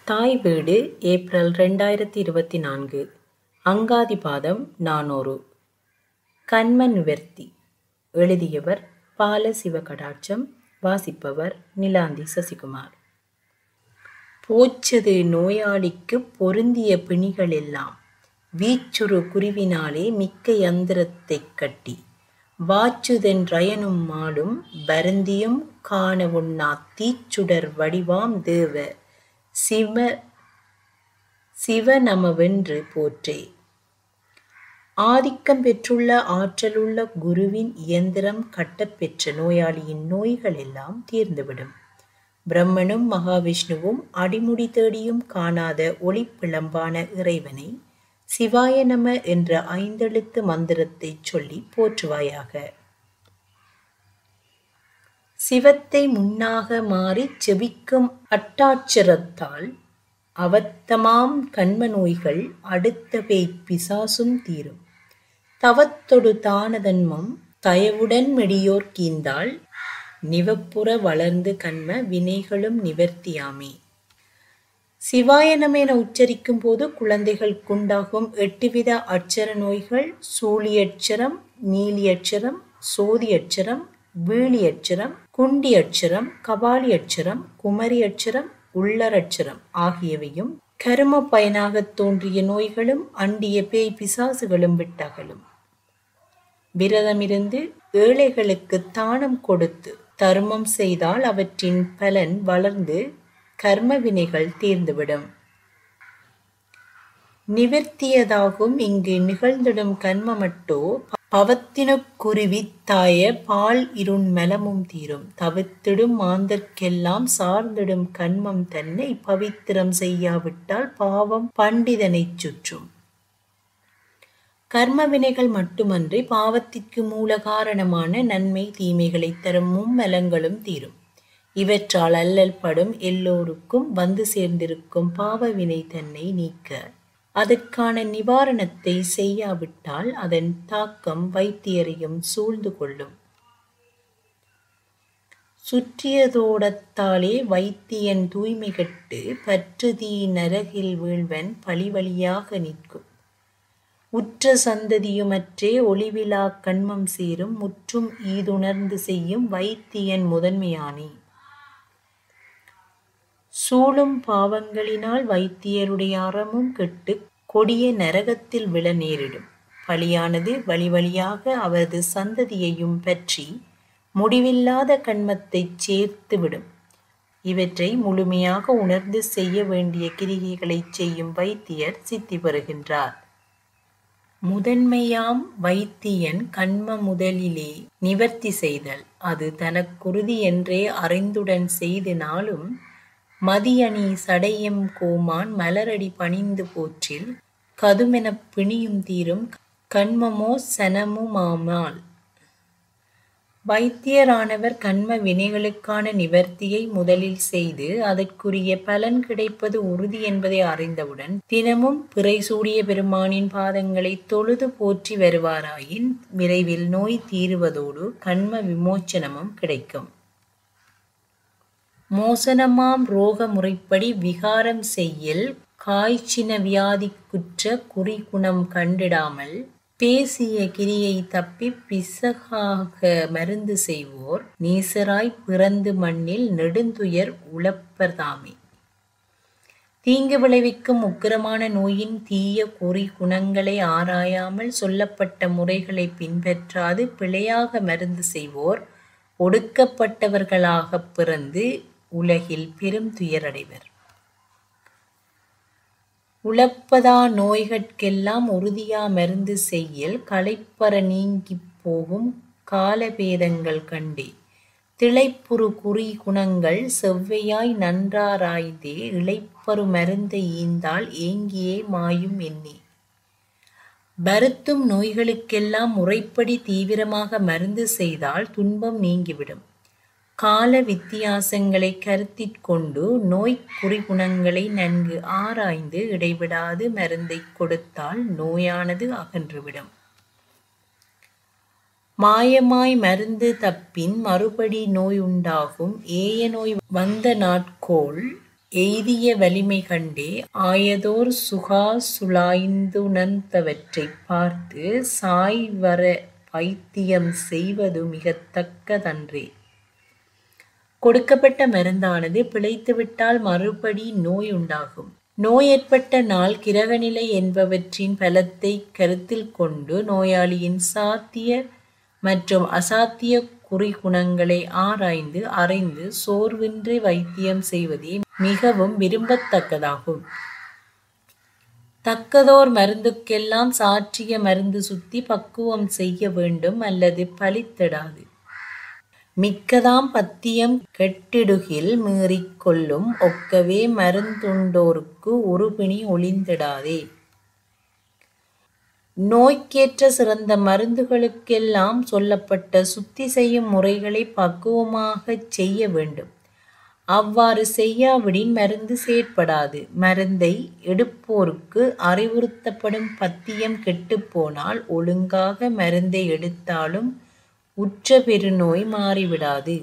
தாய் வீடு ஏப்ரல் ரெண்டாயிரத்தி இருபத்தி நான்கு அங்காதிபாதம் நானூறு கண்ம நிவர்த்தி எழுதியவர் பால சிவகடாட்சம் வாசிப்பவர் நிலாந்தி சசிகுமார் போச்சது நோயாளிக்குப் பொருந்திய பிணிகளெல்லாம் வீச்சுறு குருவினாலே மிக்க யந்திரத்தைக் கட்டி வாச்சுதென் ரயனும் மாலும் வருந்தியும் காண உண்ணாத் தீச்சுடர் வடிவாம் தேவ சிவ சிவநமவென்று போற்றே ஆதிக்கம் பெற்றுள்ள ஆற்றலுள்ள குருவின் இயந்திரம் கட்டப்பெற்ற நோயாளியின் நோய்கள் எல்லாம் தீர்ந்துவிடும் பிரம்மனும் மகாவிஷ்ணுவும் அடிமுடி தேடியும் காணாத ஒளிப்பிளம்பான இறைவனை சிவாய நம என்ற ஐந்தெழுத்து மந்திரத்தைச் சொல்லி போற்றுவாயாக சிவத்தை முன்னாக மாறிச் செபிக்கும் அட்டாட்சரத்தால் அவத்தமாம் கண்ம நோய்கள் அடுத்த பேய் பிசாசும் தீரும் தவத்தொடு தானதன்மம் தயவுடன் மெடியோர் கீந்தால் நிவப்புற வளர்ந்து கண்ம வினைகளும் நிவர்த்தியாமே சிவாயனம் என உச்சரிக்கும் போது குழந்தைகளுக்குண்டாகும் எட்டுவித அட்சர நோய்கள் சூழியட்சரம் நீலியட்சரம் சோதியட்சரம் வீழியட்சரம் குண்டி அட்சரம் கபாலி அட்சரம் குமரி அட்சரம் உள்ளரட்சரம் ஆகியவையும் கரும பயனாகத் தோன்றிய நோய்களும் அண்டிய பேய் பிசாசுகளும் விட்டகலும் விரதமிருந்து ஏழைகளுக்கு தானம் கொடுத்து தர்மம் செய்தால் அவற்றின் பலன் வளர்ந்து கர்ம வினைகள் தீர்ந்துவிடும் நிவர்த்தியதாகும் இங்கு நிகழ்ந்திடும் கர்மமட்டோ பவத்தினுக்குருவி தாய பால் இருண் மலமும் தீரும் தவித்திடும் மாந்தர்க்கெல்லாம் சார்ந்திடும் கண்மம் தன்னை பவித்திரம் செய்யாவிட்டால் பாவம் பண்டிதனைச் சுற்றும் கர்ம வினைகள் மட்டுமன்றி பாவத்திற்கு மூல காரணமான நன்மை தீமைகளை தரும் மும்மலங்களும் தீரும் இவற்றால் அல்லல் படும் எல்லோருக்கும் வந்து சேர்ந்திருக்கும் பாவ வினை தன்னை நீக்க அதற்கான நிவாரணத்தை செய்யாவிட்டால் அதன் தாக்கம் வைத்தியரையும் சூழ்ந்து கொள்ளும் சுற்றியதோடத்தாலே வைத்தியன் தூய்மை கட்டு பற்றுதீ நரகில் வீழ்வன் பழிவழியாக நிற்கும் உற்ற சந்ததியுமற்றே ஒளிவிலா கண்மம் சேரும் முற்றும் ஈதுணர்ந்து செய்யும் வைத்தியன் முதன்மையானே சூழும் பாவங்களினால் வைத்தியருடைய அறமும் கெட்டு கொடிய நரகத்தில் விழ நேரிடும் பலியானது வழி வழியாக அவரது சந்ததியையும் பற்றி முடிவில்லாத கண்மத்தைச் சேர்த்துவிடும் இவற்றை முழுமையாக உணர்ந்து செய்ய வேண்டிய கிரிகைகளை செய்யும் வைத்தியர் சித்தி பெறுகின்றார் முதன்மையாம் வைத்தியன் கண்ம முதலிலே நிவர்த்தி செய்தல் அது தனக்குருதி என்றே அறிந்துடன் செய்தினாலும் மதியணி சடையம் கோமான் மலரடி பணிந்து போற்றில் கதுமெனப் பிணியும் தீரும் கண்மமோ சனமுமாமால் வைத்தியரானவர் கண்ம வினைகளுக்கான நிவர்த்தியை முதலில் செய்து அதற்குரிய பலன் கிடைப்பது உறுதி என்பதை அறிந்தவுடன் தினமும் பிறை சூடிய பெருமானின் பாதங்களை தொழுது போற்றி வருவாராயின் விரைவில் நோய் தீருவதோடு கண்ம விமோச்சனமும் கிடைக்கும் மோசனமாம் ரோக முறைப்படி விகாரம் செய்யில் காய்ச்சின வியாதிக்குற்ற குறிகுணம் கண்டிடாமல் பேசிய கிரியை தப்பி பிசகாக மருந்து செய்வோர் நீசராய் பிறந்து மண்ணில் நெடுந்துயர் உழப்பர்தாமே தீங்கு விளைவிக்கும் உக்கிரமான நோயின் தீய குறி குணங்களை ஆராயாமல் சொல்லப்பட்ட முறைகளை பின்பற்றாது பிழையாக மருந்து செய்வோர் ஒடுக்கப்பட்டவர்களாகப் பிறந்து உலகில் பெரும் துயரடைவர் உழப்பதா நோய்கட்கெல்லாம் உறுதியா மருந்து செய்யல் களைப்பற நீங்கிப் போகும் காலபேதங்கள் கண்டே திளைப்புறு குறி குணங்கள் செவ்வையாய் நன்றாராய்ந்தே இளைப்பரு மருந்தை ஈந்தால் ஏங்கியே மாயும் எண்ணே வருத்தும் நோய்களுக்கெல்லாம் முறைப்படி தீவிரமாக மருந்து செய்தால் துன்பம் நீங்கிவிடும் கால வித்தியாசங்களை கருத்திற்கொண்டு நோய் குறிகுணங்களை நன்கு ஆராய்ந்து இடைவிடாது மருந்தை கொடுத்தால் நோயானது அகன்றுவிடும் மாயமாய் மருந்து தப்பின் மறுபடி நோய் உண்டாகும் ஏய நோய் வந்த நாட்கோள் எய்திய வலிமை கண்டே ஆயதோர் சுகா சுழாய்ந்துணர்ந்தவற்றைப் பார்த்து சாய்வர வைத்தியம் செய்வது மிகத்தக்கதன்றே. கொடுக்கப்பட்ட மருந்தானது பிழைத்துவிட்டால் மறுபடி நோய் உண்டாகும். நோய் ஏற்பட்ட நாள் கிரகநிலை என்பவற்றின் பலத்தைக் கருத்தில் கொண்டு நோயாளியின் சாத்திய மற்றும் அசாத்திய குறிகுணங்களை ஆராய்ந்து அறிந்து சோர்வின்றி வைத்தியம் செய்வதே மிகவும் விரும்பத்தக்கதாகும். தக்கதோர் மருந்துக்கெல்லாம் சாற்றிய மருந்து சுத்தி பக்குவம் செய்ய வேண்டும் அல்லது பலித்திடாது. மிக்கதாம் பத்தியம் கெட்டிடுகில் மீறிக் கொள்ளும் ஒக்கவே மருந்துண்டோர்க்கு உறுபிணி ஒழிந்திடாதே. நோய்க்கேற்ற சிறந்த மருந்துகளுக்கெல்லாம் சொல்லப்பட்ட சுத்தி செய்யும் முறைகளைப் பக்குவமாகச் செய்ய வேண்டும். அவ்வாறு செய்யாவிடின் மருந்து செயற்படாது. மருந்தை எடுப்போருக்கு அறிவுறுத்தப்படும் பத்தியம் கெட்டுப் போனால் ஒழுங்காக மருந்தை எடுத்தாலும் உற்ற பெருநோய் மாறிவிடாது.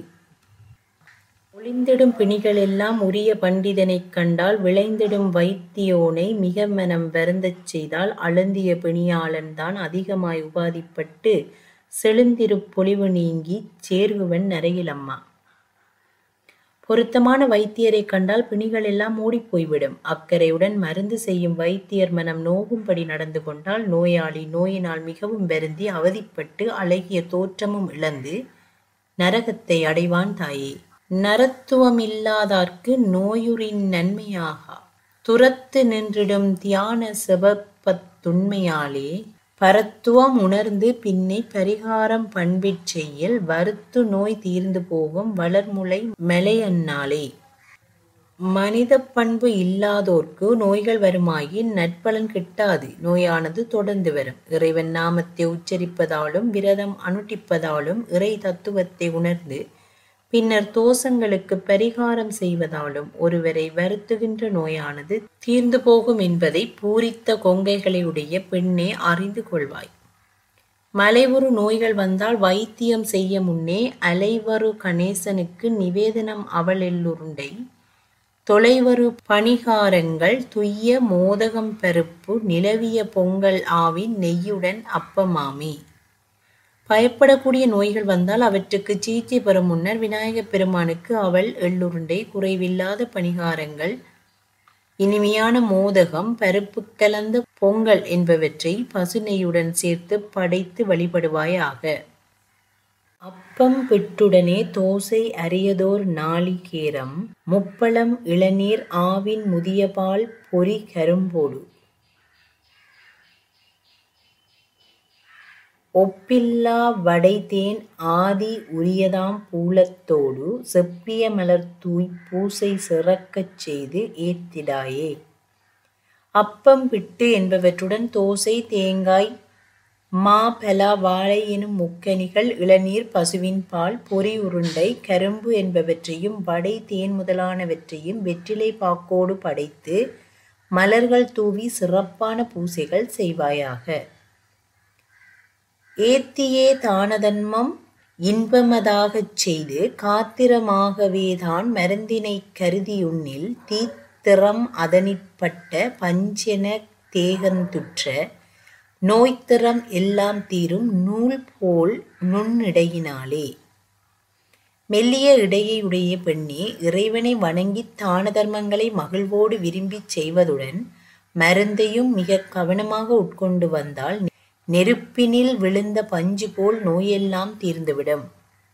ஒழிந்திடும் பிணிகளெல்லாம் உரிய பண்டிதனைக் கண்டால் விழைந்திடும் வைத்தியோனை மிக மனம் வருந்தச் செய்தால் அழுந்திய பிணியாளன்தான் அதிகமாய் உபாதிப்பட்டு செழுந்திருப் பொலிவு நீங்கிச் சேர்குவன் நரையிலம்மா. பொருத்தமான வைத்தியரைக் கண்டால் பிணிகளெல்லாம் ஓடிப் போய்விடும். அக்கறையுடன் மருந்து செய்யும் வைத்தியர் மனம் நோகும்படி நடந்து கொண்டால் நோயாளி நோயினால் மிகவும் வருந்தி அவதிப்பட்டு அழகிய தோற்றமும் இழந்து நரகத்தை அடைவான் தாயே. நரத்துவமில்லாதார்க்கு நோயுறின் நன்மையாகா. துரத்து நின்றிடும் தியான செபத்துண்மையாலே பரத்துவம் உணர்ந்து பின்னைப் பரிகாரம் பண்பிற் செய்யில் வருத்து நோய் தீர்ந்து போகும் வளர்முலை மலையன்னாளே. மனிதப் பண்பு இல்லாதோர்க்கு நோய்கள் வருமாயின் நற்பலன் கிட்டாது. நோயானது தொடர்ந்து வரும். இறைவன் நாமத்தை உச்சரிப்பதாலும் விரதம் அனுட்டிப்பதாலும் இறை தத்துவத்தை உணர்ந்து பின்னர் தோஷங்களுக்குப் பரிகாரம் செய்வதாலும் ஒருவரை வருத்துகின்ற நோயானது தீர்ந்து போகும் என்பதைப் பூரித்த கொங்கைகளையுடைய பெண்ணே அறிந்து கொள்வாய். மலைவுறு நோய்கள் வந்தால் வைத்தியம் செய்ய முன்னே அலைவரு கணேசனுக்கு நிவேதனம் அவலெள்ளுருண்டை தொலைவரு பணிகாரங்கள் துய்ய மோதகம் பருப்பு நிலவிய பொங்கல் ஆவின் நெய்யுடன் அப்பமாமே. பயப்படக்கூடிய நோய்கள் வந்தால் அவற்றுக்குச் சிகிச்சை பெறும் முன்னர் விநாயகப் பெருமானுக்கு அவல் எள்ளுருண்டை குறைவில்லாத பணிகாரங்கள் இனிமையான மோதகம் பருப்புக் கலந்த பொங்கல் என்பவற்றைப் பசு நெய்யுடன் சேர்த்துப் படைத்து வழிபடுவாயாக. அப்பம் பிட்டுடனே தோசை அரியதோர் நாளிகேரம் முப்பழம் இளநீர் ஆவின் முதியபால் பொரி கரும்போடு ஒப்பில்லா வடைதேன் ஆதி உரியதாம் பூளத்தோடு செப்பிய மலர்தூய்ப் பூசை சிறக்கச் செய்து ஏத்திடாயே. அப்பம் பிட்டு என்பவற்றுடன் தோசை தேங்காய் மா பலா வாழை எனும் முக்கனிகள் இளநீர் பசுவின் பால் பொரி உருண்டை கரும்பு என்பவற்றையும் வடை தேன் முதலானவற்றையும் வெற்றிலை பாக்கோடு படைத்து மலர்கள் தூவி சிறப்பான பூசைகள் செய்வாயாக. ஏத்தியே தானதன்மம் இன்பமதாகச் செய்து காத்திரமாகவேதான் மருந்தினைக் கருதியுண்ணில் தீத்திறம் அதனிற்பட்ட பஞ்சென தேகந்துற்ற நோய்த்திறம் எல்லாம் தீரும் நூல்போல் நுண்ணிடையினாலே. மெல்லிய இடையையுடைய பெண்ணே இறைவனை வணங்கித் தான தர்மங்களை மகிழ்வோடு விரும்பிச் செய்வதுடன் மருந்தையும் மிகக் கவனமாக உட்கொண்டு வந்தால் நெருப்பினில் விழுந்த பஞ்சு போல் நோயெல்லாம் தீர்ந்துவிடும்.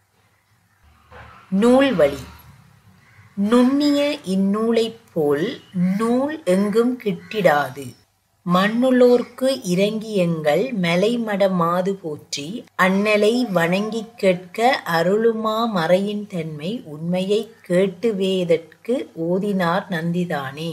நூல்வழி நுண்ணிய இந்நூலைப் போல் நூல் எங்கும் கிட்டிடாது. மண்ணுளோர்க்கு இரங்கியெங்கள் மலைமட மாது போற்றி அண்ணலை வணங்கிக் கேட்க அருளுமா மறையின் தன்மை உண்மையைக் கேட்டுவேதற்கு ஓதினார் நந்திதானே.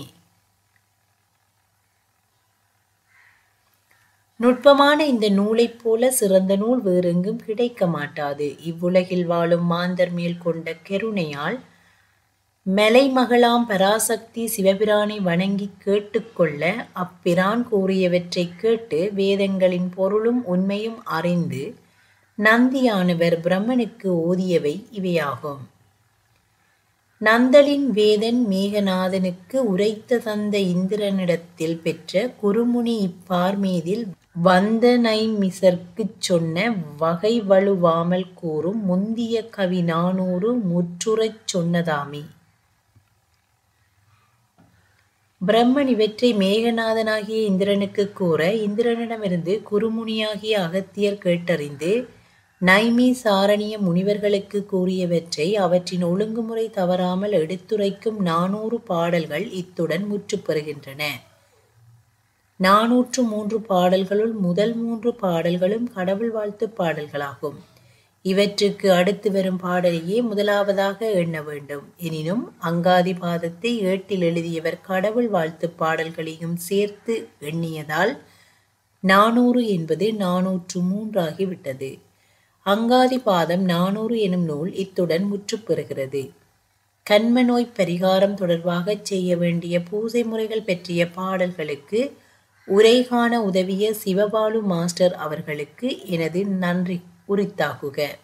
நுட்பமான இந்த நூலைப் போல சிறந்த நூல் வேறெங்கும் கிடைக்க மாட்டாது. இவ்வுலகில் வாழும் மாந்தர் மேல் கொண்ட கருணையால் மலைமகளாம் பராசக்தி சிவபிரானை வணங்கிக் கேட்டுக் கொள்ள அப்பிரான் கூறியவற்றைக் கேட்டு வேதங்களின் பொருளும் உண்மையும் அறிந்து நந்தியானவர் பிரமனுக்கு ஓதியவை இவையாகும். நந்தலின் வேதன் மேகநாதனுக்கு உரைத்த தந்த இந்திரனிடத்தில் பெற்ற குறுமுனி இப்பார்மீதில் வந்த நைமிசர்க்குச் சொன்ன வகை வழுவாமல் கூறும் முந்திய கவி நானூறு முற்றுறச் சொன்னதாமே. பிரம்மன் இவற்றை மேகநாதனாகிய இந்திரனுக்குக் கூற இந்திரனிடமிருந்து குறுமுனியாகிய அகத்தியர் கேட்டறிந்து நைமிசாரணிய முனிவர்களுக்குக் கூறியவற்றை அவற்றின் ஒழுங்குமுறை தவறாமல் எடுத்துரைக்கும் நானூறு பாடல்கள் இத்துடன் முற்றுப் பெறுகின்றன. நாநூற்று மூன்று பாடல்களுள் முதல் மூன்று பாடல்களும் கடவுள் வாழ்த்துப் பாடல்களாகும். இவற்றுக்கு அடுத்து வரும் பாடலையே முதலாவதாக எண்ண வேண்டும். எனினும் அங்காதிபாதத்தை ஏட்டில் எழுதியவர் கடவுள் வாழ்த்துப் பாடல்களையும் சேர்த்து எண்ணியதால் நானூறு என்பது நாநூற்று மூன்றாகி விட்டது. அங்காதிபாதம் நானூறு எனும் நூல் இத்துடன் முற்றுப் பெறுகிறது. கன்ம நோய்ப் பரிகாரம் தொடர்பாகச் செய்ய வேண்டிய பூசை முறைகள் பற்றிய பாடல்களுக்கு உரை காண உதவிய சிவபாலு மாஸ்டர் அவர்களுக்கு எனது நன்றி உரித்தாகுக.